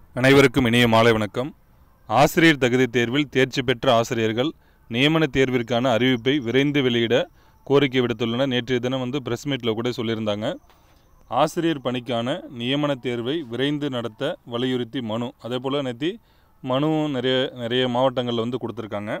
அனைவருக்கும் இனிய மாலை வணக்கம் ஆசிரியர் தகுதி தேர்வில் தேர்ச்சி பெற்ற ஆசிரியர்கள் நியமன தேர்விற்கான அறிவிப்பை விரைந்து வெளியிட கோரிக்கை விடுத்துள்ளனர் நேற்றைய தினம் வந்து பிரஸ் மீட்டில் கூட சொல்லியிருந்தாங்க ஆசிரியர் பணிக்கான நியமன தேர்வை விரைந்து நடத்த வலியுறுத்தி மனு அதே போல் நேற்று மனுவும் நிறைய நிறைய மாவட்டங்களில் வந்து கொடுத்துருக்காங்க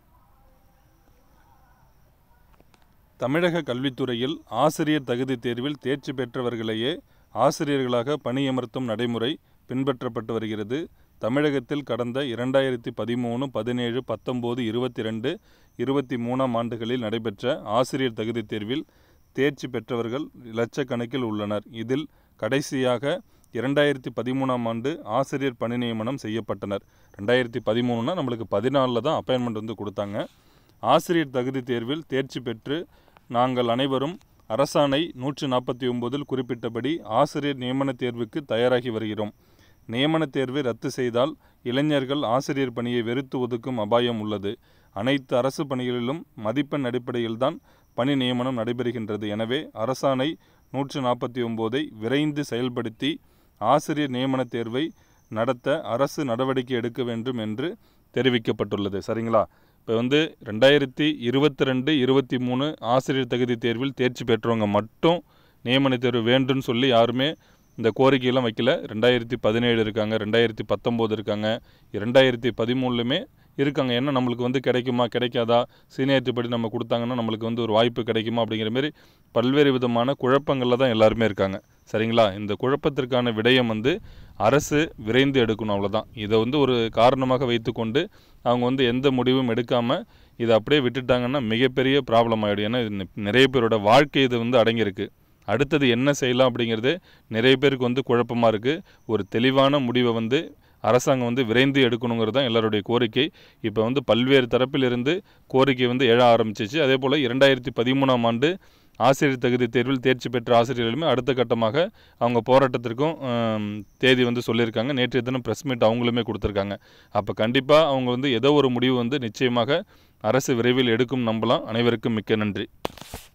தமிழக கல்வித்துறையில் ஆசிரியர் தகுதி தேர்வில் தேர்ச்சி பெற்றவர்களையே ஆசிரியர்களாக பணியமர்த்தும் நடைமுறை பின்பற்றப்பட்டு வருகிறது தமிழகத்தில் கடந்த இரண்டாயிரத்தி பதிமூணு பதினேழு பத்தொம்போது இருபத்தி ரெண்டு இருபத்தி மூணாம் ஆண்டுகளில் நடைபெற்ற ஆசிரியர் தகுதி தேர்வில் தேர்ச்சி பெற்றவர்கள் லட்சக்கணக்கில் உள்ளனர் இதில் கடைசியாக இரண்டாயிரத்தி பதிமூணாம் ஆண்டு ஆசிரியர் பணி நியமனம் செய்யப்பட்டனர் ரெண்டாயிரத்தி பதிமூணுனா நம்மளுக்கு பதினாலில் தான் அப்பாயின்மெண்ட் வந்து கொடுத்தாங்க ஆசிரியர் தகுதி தேர்வில் தேர்ச்சி பெற்று நாங்கள் அனைவரும் அரசாணை நூற்று நாற்பத்தி ஒம்போதில் குறிப்பிட்டபடி ஆசிரியர் நியமன தேர்வுக்கு தயாராகி வருகிறோம் நியமன தேர்வை ரத்து செய்தால் இளைஞர்கள் ஆசிரியர் பணியை வெறுத்து ஒதுக்கும் அபாயம் உள்ளது அனைத்து அரசு பணிகளிலும் மதிப்பெண் அடிப்படையில்தான் பணி நியமனம் நடைபெறுகின்றது எனவே அரசாணை நூற்று நாற்பத்தி ஒம்போதை விரைந்து செயல்படுத்தி ஆசிரியர் நியமன தேர்வை நடத்த அரசு நடவடிக்கை எடுக்க வேண்டும் என்று தெரிவிக்கப்பட்டுள்ளது சரிங்களா இப்போ வந்து ரெண்டாயிரத்தி இருபத்தி ரெண்டு இருபத்தி மூணு ஆசிரியர் தகுதி தேர்வில் தேர்ச்சி பெற்றவங்க மட்டும் நியமன தேர்வு வேண்டும்னு சொல்லி யாருமே இந்த கோரிக்கையெல்லாம் வைக்கல ரெண்டாயிரத்தி பதினேழு இருக்காங்க ரெண்டாயிரத்தி பத்தொம்போது இருக்காங்க ரெண்டாயிரத்தி பதிமூணுலையுமே இருக்காங்க என்ன நம்மளுக்கு வந்து கிடைக்குமா கிடைக்காதா சீனியாரிட்டி படி நம்ம கொடுத்தாங்கன்னா நம்மளுக்கு வந்து ஒரு வாய்ப்பு கிடைக்குமா அப்படிங்கிற மாதிரி பல்வேறு விதமான குழப்பங்களில் தான் எல்லாருமே இருக்காங்க சரிங்களா இந்த குழப்பத்திற்கான விடயம் வந்து அரசு விரைந்து எடுக்கணும் அவ்வளோதான் இதை வந்து ஒரு காரணமாக வைத்துக்கொண்டு அவங்க வந்து எந்த முடிவும் எடுக்காமல் இதை அப்படியே விட்டுட்டாங்கன்னா மிகப்பெரிய ப்ராப்ளம் ஆகிடும் ஏன்னா இது நிறைய பேரோட வாழ்க்கை இது வந்து அடங்கியிருக்கு அடுத்தது என்ன செய்யலாம் அப்படிங்கிறது நிறைய பேருக்கு வந்து குழப்பமாக இருக்குது ஒரு தெளிவான முடிவை வந்து அரசாங்கம் வந்து விரைந்து எடுக்கணுங்கிறது தான் எல்லாருடைய கோரிக்கை இப்போ வந்து பல்வேறு தரப்பிலிருந்து கோரிக்கை வந்து எழ ஆரம்பிச்சிச்சு அதே போல் இரண்டாயிரத்தி பதிமூணாம் ஆண்டு ஆசிரியர் தகுதி தேர்வில் தேர்ச்சி பெற்ற ஆசிரியர்களுமே அடுத்த கட்டமாக அவங்க போராட்டத்திற்கும் ஆம், தேதி வந்து சொல்லியிருக்காங்க நேற்றைய தினம் ப்ரெஸ் மீட் அவங்களுமே கொடுத்துருக்காங்க அப்போ கண்டிப்பாக அவங்க வந்து ஏதோ ஒரு முடிவு வந்து நிச்சயமாக அரசு விரைவில் எடுக்கும் நம்பலாம் அனைவருக்கும் மிக்க நன்றி